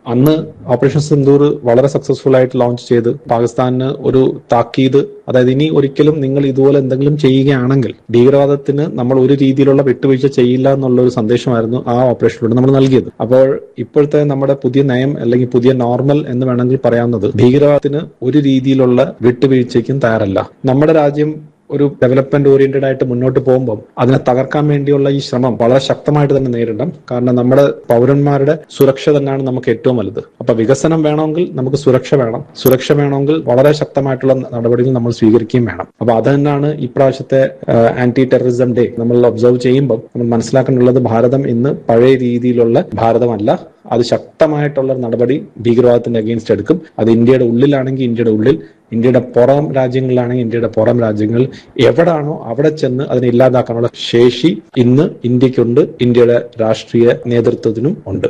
അന്ന് ഓപ്പറേഷൻ സിന്ദൂർ വളരെ സക്സസ്ഫുൾ ആയിട്ട് ലോഞ്ച് ചെയ്ത് പാകിസ്ഥാനിന് ഒരു താക്കീത് അതായത് ഇനി ഒരിക്കലും നിങ്ങൾ ഇതുപോലെ എന്തെങ്കിലും ചെയ്യുകയാണെങ്കിൽ ഭീകരവാദത്തിന് നമ്മൾ ഒരു രീതിയിലുള്ള വിട്ടുവീഴ്ച ചെയ്യില്ല എന്നുള്ള ഒരു സന്ദേശമായിരുന്നു ആ ഓപ്പറേഷനിലൂടെ നമ്മൾ നൽകിയത് അപ്പോൾ ഇപ്പോഴത്തെ നമ്മുടെ പുതിയ നയം അല്ലെങ്കിൽ പുതിയ നോർമൽ എന്ന് വേണമെങ്കിൽ പറയാവുന്നത് ഭീകരവാദത്തിന് ഒരു രീതിയിലുള്ള വിട്ടുവീഴ്ചയ്ക്കും തയ്യാറല്ല നമ്മുടെ രാജ്യം ഒരു ഡെവലപ്മെന്റ് ഓറിയന്റഡ് ആയിട്ട് മുന്നോട്ട് പോകുമ്പോൾ അതിനെ തകർക്കാൻ വേണ്ടിയുള്ള ഈ ശ്രമം വളരെ ശക്തമായിട്ട് തന്നെ നേരിടണം കാരണം നമ്മുടെ പൗരന്മാരുടെ സുരക്ഷ തന്നെയാണ് നമുക്ക് ഏറ്റവും വലുത് അപ്പൊ വികസനം വേണമെങ്കിൽ നമുക്ക് സുരക്ഷ വേണം സുരക്ഷ വേണമെങ്കിൽ വളരെ ശക്തമായിട്ടുള്ള നടപടികൾ നമ്മൾ സ്വീകരിക്കുകയും വേണം അപ്പൊ അത് തന്നെയാണ് ഇപ്രാവശ്യത്തെ ആന്റി ടെററിസം ഡേ നമ്മൾ ഒബ്സർവ് ചെയ്യുമ്പോൾ നമ്മൾ മനസ്സിലാക്കാനുള്ളത് ഭാരതം ഇന്ന് പഴയ രീതിയിലുള്ള ഭാരതമല്ല അത് ശക്തമായിട്ടുള്ള നടപടി ഭീകരവാദത്തിന്റെ അഗെയിൻസ്റ്റ് എടുക്കും അത് ഇന്ത്യയുടെ ഉള്ളിലാണെങ്കിൽ ഇന്ത്യയുടെ ഉള്ളിൽ ഇന്ത്യയുടെ പുറം രാജ്യങ്ങളിലാണെങ്കിൽ ഇന്ത്യയുടെ പുറം രാജ്യങ്ങളിൽ എവിടാണോ അവിടെ ചെന്ന് അതിനെ ഇല്ലാതാക്കാനുള്ള ശേഷി ഇന്ന് ഇന്ത്യക്കുണ്ട് ഇന്ത്യയുടെ രാഷ്ട്രീയ നേതൃത്വത്തിനും ഉണ്ട്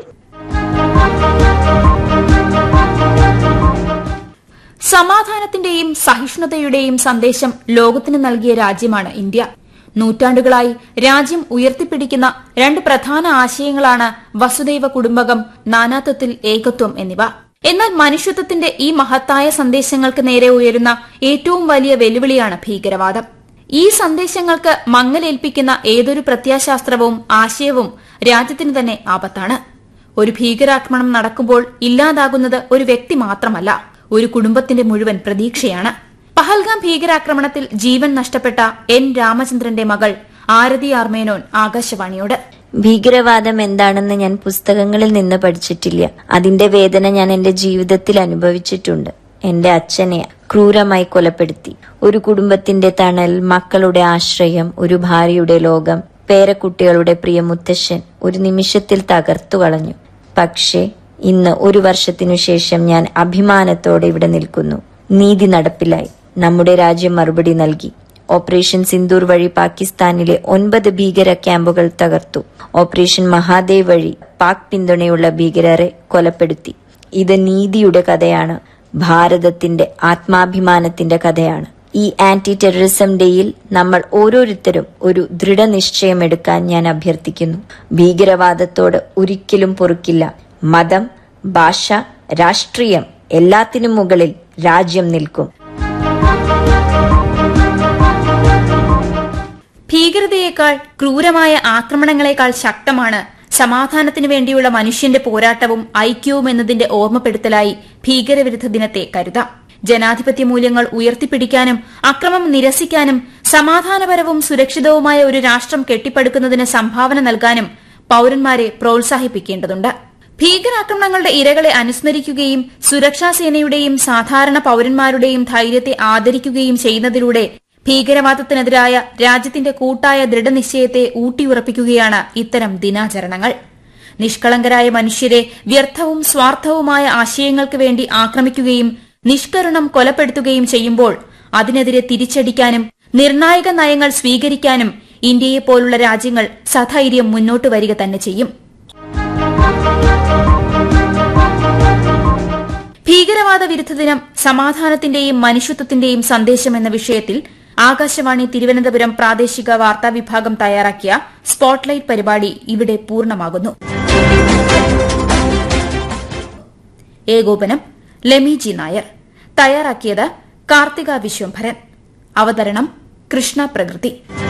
സമാധാനത്തിന്റെയും സഹിഷ്ണുതയുടെയും സന്ദേശം ലോകത്തിന് നൽകിയ രാജ്യമാണ് ഇന്ത്യ നൂറ്റാണ്ടുകളായി രാജ്യം ഉയർത്തിപ്പിടിക്കുന്ന രണ്ട് പ്രധാന ആശയങ്ങളാണ് വസുദൈവ കുടുംബകം നാനാത്വത്തിൽ ഏകത്വം എന്നിവ എന്നാൽ മനുഷ്യത്വത്തിന്റെ ഈ മഹത്തായ സന്ദേശങ്ങൾക്ക് നേരെ ഉയരുന്ന ഏറ്റവും വലിയ വെല്ലുവിളിയാണ് ഭീകരവാദം ഈ സന്ദേശങ്ങൾക്ക് മങ്ങലേൽപ്പിക്കുന്ന ഏതൊരു പ്രത്യാശാസ്ത്രവും ആശയവും രാജ്യത്തിന് തന്നെ ആപത്താണ് ഒരു ഭീകരാക്രമണം നടക്കുമ്പോൾ ഇല്ലാതാകുന്നത് ഒരു വ്യക്തി മാത്രമല്ല ഒരു കുടുംബത്തിന്റെ മുഴുവൻ പ്രതീക്ഷയാണ് പഹൽഗാം ഭീകരാക്രമണത്തിൽ ജീവൻ നഷ്ടപ്പെട്ട എൻ രാമചന്ദ്രന്റെ മകൾ ആരതി ആർമേനോൻ ആകാശവാണിയോട് ഭീകരവാദം എന്താണെന്ന് ഞാൻ പുസ്തകങ്ങളിൽ നിന്ന് പഠിച്ചിട്ടില്ല അതിന്റെ വേദന ഞാൻ എന്റെ ജീവിതത്തിൽ അനുഭവിച്ചിട്ടുണ്ട് എന്റെ അച്ഛനെ ക്രൂരമായി കൊലപ്പെടുത്തി ഒരു കുടുംബത്തിന്റെ തണൽ മക്കളുടെ ആശ്രയം ഒരു ഭാര്യയുടെ ലോകം പേരക്കുട്ടികളുടെ പ്രിയ മുത്തശ്ശൻ ഒരു നിമിഷത്തിൽ തകർത്തു കളഞ്ഞു പക്ഷേ ഇന്ന് ഒരു വർഷത്തിനു ശേഷം ഞാൻ അഭിമാനത്തോടെ ഇവിടെ നിൽക്കുന്നു നീതി നടപ്പിലായി നമ്മുടെ രാജ്യം മറുപടി നൽകി ഓപ്പറേഷൻ സിന്ദൂർ വഴി പാകിസ്ഥാനിലെ ഒൻപത് ഭീകര ക്യാമ്പുകൾ തകർത്തു ഓപ്പറേഷൻ മഹാദേവ് വഴി പാക് പിന്തുണയുള്ള ഭീകരരെ കൊലപ്പെടുത്തി ഇത് നീതിയുടെ കഥയാണ് ഭാരതത്തിന്റെ ആത്മാഭിമാനത്തിന്റെ കഥയാണ് ഈ ആന്റി ടെററിസം ഡേയിൽ നമ്മൾ ഓരോരുത്തരും ഒരു ദൃഢനിശ്ചയം എടുക്കാൻ ഞാൻ അഭ്യർത്ഥിക്കുന്നു ഭീകരവാദത്തോട് ഒരിക്കലും പൊറുക്കില്ല മതം ഭാഷ രാഷ്ട്രീയം എല്ലാത്തിനും മുകളിൽ രാജ്യം നിൽക്കും ഭീകരതയേക്കാൾ ക്രൂരമായ ആക്രമണങ്ങളെക്കാൾ ശക്തമാണ് സമാധാനത്തിനു വേണ്ടിയുള്ള മനുഷ്യന്റെ പോരാട്ടവും ഐക്യവും എന്നതിന്റെ ഓർമ്മപ്പെടുത്തലായി ഭീകരവിരുദ്ധ ദിനത്തെ കരുതാം ജനാധിപത്യ മൂല്യങ്ങൾ ഉയർത്തിപ്പിടിക്കാനും അക്രമം നിരസിക്കാനും സമാധാനപരവും സുരക്ഷിതവുമായ ഒരു രാഷ്ട്രം കെട്ടിപ്പടുക്കുന്നതിന് സംഭാവന നൽകാനും പൌരന്മാരെ പ്രോത്സാഹിപ്പിക്കേണ്ടതുണ്ട് ഭീകരാക്രമണങ്ങളുടെ ഇരകളെ അനുസ്മരിക്കുകയും സുരക്ഷാ സേനയുടെയും സാധാരണ പൌരന്മാരുടെയും ധൈര്യത്തെ ആദരിക്കുകയും ചെയ്യുന്നതിലൂടെ ഭീകരവാദത്തിനെതിരായ രാജ്യത്തിന്റെ കൂട്ടായ ദൃഢനിശ്ചയത്തെ ഊട്ടിയുറപ്പിക്കുകയാണ് ഇത്തരം ദിനാചരണങ്ങൾ നിഷ്കളങ്കരായ മനുഷ്യരെ വ്യർത്ഥവും സ്വാർത്ഥവുമായ ആശയങ്ങൾക്ക് വേണ്ടി ആക്രമിക്കുകയും നിഷ്കരുണം കൊലപ്പെടുത്തുകയും ചെയ്യുമ്പോൾ അതിനെതിരെ തിരിച്ചടിക്കാനും നിർണായക നയങ്ങൾ സ്വീകരിക്കാനും ഇന്ത്യയെപ്പോലുള്ള രാജ്യങ്ങൾ സധൈര്യം മുന്നോട്ട് വരിക തന്നെ ചെയ്യും ഭീകരവാദ വിരുദ്ധ ദിനം സമാധാനത്തിന്റെയും മനുഷ്യത്വത്തിന്റെയും സന്ദേശം എന്ന വിഷയത്തിൽ ആകാശവാണി തിരുവനന്തപുരം പ്രാദേശിക വാർത്താ വിഭാഗം തയ്യാറാക്കിയ സ്പോട്ട്ലൈറ്റ് പരിപാടി ഇവിടെ പൂർണ്ണമാകുന്നു ഏകോപനം ലെമി ജി നായർ തയ്യാറാക്കിയത് കാർത്തിക വിശ്വംഭരൻ അവതരണം കൃഷ്ണ പ്രകൃതി